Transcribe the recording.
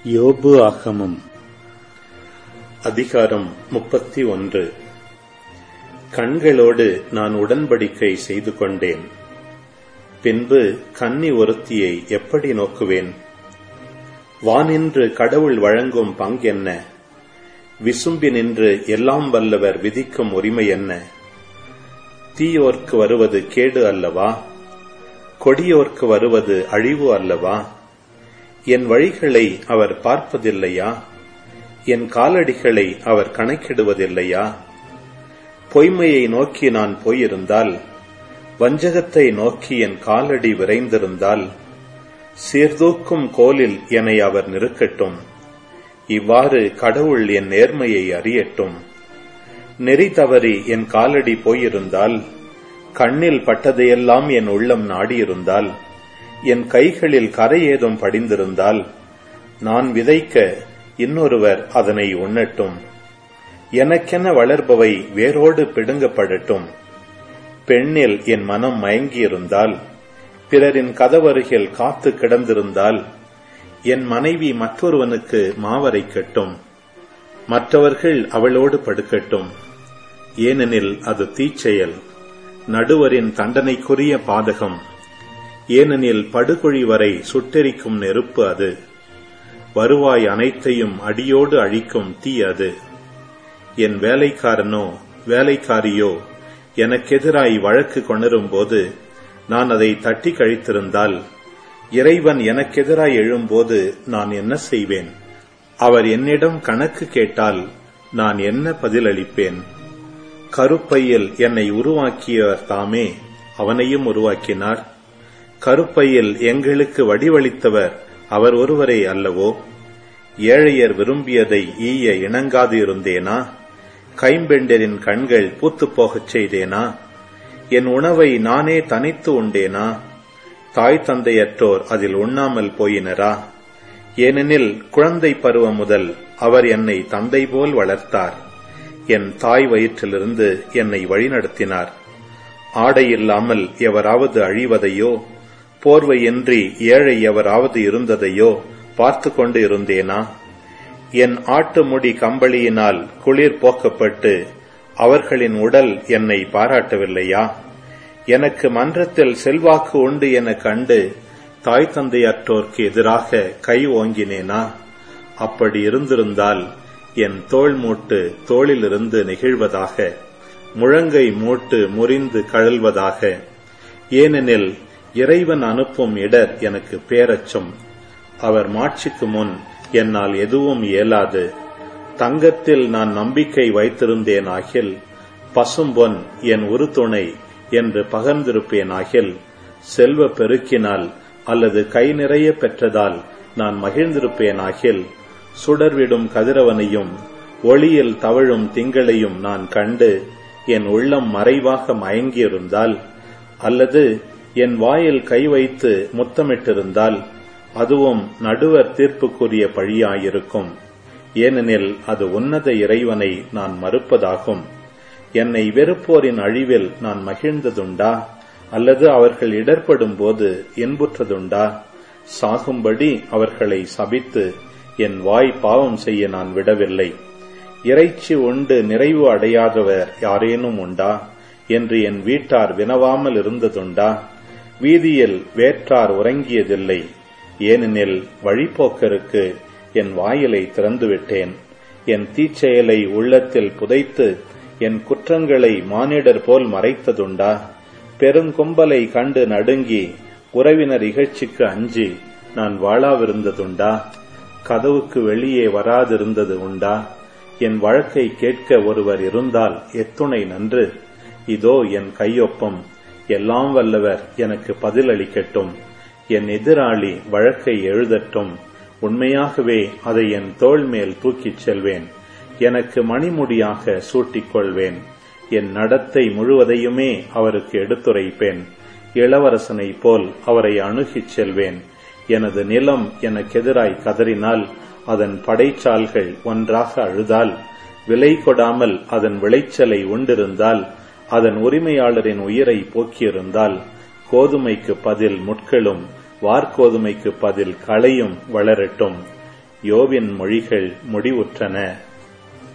யோபு ஆகமம் அதிகாரம் முப்பத்தி ஒன்று கண்களோடு நான் உடன்படிக்கை செய்து கொண்டேன் பின்பு கன்னி ஒருத்தியை எப்படி நோக்குவேன் வானின்று கடவுள் வழங்கும் பங்கென்ன விசும்பி நின்று எல்லாம் வல்லவர் விதிக்கும் உரிமை என்ன தீயோர்க்கு வருவது கேடு அல்லவா கொடியோர்க்கு வருவது அழிவு அல்லவா என் வழிகளை அவர் பார்ப்பதில்லையா என் காலடிகளை அவர் கணக்கிடுவதில்லையா பொய்மையை நோக்கி நான் போயிருந்தால் வஞ்சகத்தை நோக்கி என் காலடி விரைந்திருந்தால் சீர்தூக்கும் கோலில் என்னை அவர் நிறுக்கட்டும் இவ்வாறு கடவுள் என் நேர்மையை அறியட்டும் நெறி தவறி என் காலடி போயிருந்தால் கண்ணில் பட்டதையெல்லாம் என் உள்ளம் நாடியிருந்தால் என் கைகளில் கரை ஏதும் படிந்திருந்தால் நான் விதைக்க இன்னொருவர் அதனை உண்ணட்டும் எனக்கென வளர்பவை வேரோடு பிடுங்கப்படட்டும் பெண்ணில் என் மனம் மயங்கியிருந்தால் பிறரின் கதவருகில் காத்து கிடந்திருந்தால் என் மனைவி மற்றொருவனுக்கு மாவரைக்கட்டும் மற்றவர்கள் அவளோடு படுக்கட்டும் ஏனெனில் அது தீச்செயல் நடுவரின் தண்டனைக்குரிய பாதகம் ஏனெனில் படுகொழி வரை சுட்டெரிக்கும் நெருப்பு அது வருவாய் அனைத்தையும் அடியோடு அழிக்கும் தீ அது என் வேலைக்காரனோ வேலைக்காரியோ எனக்கெதிராய் வழக்கு கொணரும்போது நான் அதை தட்டி கழித்திருந்தால் இறைவன் எனக்கெதிராய் எழும்போது நான் என்ன செய்வேன் அவர் என்னிடம் கணக்கு கேட்டால் நான் என்ன பதிலளிப்பேன் கருப்பையில் என்னை உருவாக்கியவர் தாமே அவனையும் உருவாக்கினார் கருப்பையில் எங்களுக்கு வடிவளித்தவர் அவர் ஒருவரே அல்லவோ ஏழையர் விரும்பியதை ஈய இணங்காது இருந்தேனா கைம்பெண்டரின் கண்கள் பூத்துப் போகச் செய்தேனா என் உணவை நானே தனித்து உண்டேனா தாய் தந்தையற்றோர் அதில் உண்ணாமல் போயினரா ஏனெனில் குழந்தை பருவம் முதல் அவர் என்னை தந்தை போல் வளர்த்தார் என் தாய் வயிற்றிலிருந்து என்னை வழிநடத்தினார் ஆடை இல்லாமல் எவராவது அழிவதையோ போர்வையின்றி ஏழை எவராவது இருந்ததையோ பார்த்து கொண்டு இருந்தேனா என் ஆட்டு முடி கம்பளியினால் குளிர் போக்கப்பட்டு அவர்களின் உடல் என்னை பாராட்டவில்லையா எனக்கு மன்றத்தில் செல்வாக்கு உண்டு என கண்டு தாய் தந்தையற்றோர்க்கு எதிராக கை ஓங்கினேனா அப்படி இருந்திருந்தால் என் தோள் மூட்டு தோளிலிருந்து நெகிழ்வதாக முழங்கை மூட்டு முறிந்து கழல்வதாக ஏனெனில் இறைவன் அனுப்பும் இடர் எனக்கு பேரச்சம் அவர் மாட்சிக்கு முன் என்னால் எதுவும் இயலாது தங்கத்தில் நான் நம்பிக்கை வைத்திருந்தேன் ஆகில் பசும்பொன் என் உறுதுணை என்று பகர்ந்திருப்பேன் ஆகில் செல்வ பெருக்கினால் அல்லது கை நிறைய பெற்றதால் நான் மகிழ்ந்திருப்பேன் ஆகில் சுடர்விடும் கதிரவனையும் ஒளியில் தவழும் திங்களையும் நான் கண்டு என் உள்ளம் மறைவாக மயங்கியிருந்தால் அல்லது என் வாயில் கை வைத்து முத்தமிட்டிருந்தால் அதுவும் நடுவர் தீர்ப்புக்குரிய பழியாயிருக்கும் ஏனெனில் அது உன்னத இறைவனை நான் மறுப்பதாகும் என்னை வெறுப்போரின் அழிவில் நான் மகிழ்ந்ததுண்டா அல்லது அவர்கள் இடர்படும் போது இன்புற்றதுண்டா சாகும்படி அவர்களை சபித்து என் வாய் பாவம் செய்ய நான் விடவில்லை இறைச்சி உண்டு நிறைவு அடையாதவர் யாரேனும் உண்டா என்று என் வீட்டார் வினவாமல் இருந்ததுண்டா வீதியில் வேற்றார் உறங்கியதில்லை ஏனெனில் வழிபோக்கருக்கு என் வாயிலை திறந்துவிட்டேன் என் தீச்செயலை உள்ளத்தில் புதைத்து என் குற்றங்களை மானிடர் போல் மறைத்ததுண்டா பெருங்கும்பலை கண்டு நடுங்கி உறவினர் இகழ்ச்சிக்கு அஞ்சி நான் வாழாவிருந்ததுண்டா கதவுக்கு வெளியே வராதிருந்தது உண்டா என் வழக்கை கேட்க ஒருவர் இருந்தால் எத்துணை நன்று இதோ என் கையொப்பம் எல்லாம் வல்லவர் எனக்கு பதிலளிக்கட்டும் என் எதிராளி வழக்கை எழுதட்டும் உண்மையாகவே அதை என் தோள் மேல் தூக்கிச் செல்வேன் எனக்கு மணிமுடியாக சூட்டிக்கொள்வேன் என் நடத்தை முழுவதையுமே அவருக்கு எடுத்துரைப்பேன் இளவரசனைப் போல் அவரை அணுகிச் செல்வேன் எனது நிலம் எனக்கெதிராய் கதறினால் அதன் படைச்சால்கள் ஒன்றாக அழுதால் விலை கொடாமல் அதன் விளைச்சலை உண்டிருந்தால் அதன் உரிமையாளரின் உயிரை போக்கியிருந்தால் கோதுமைக்கு பதில் முட்களும் வார்கோதுமைக்கு பதில் களையும் வளரட்டும் யோவின் மொழிகள் முடிவுற்றன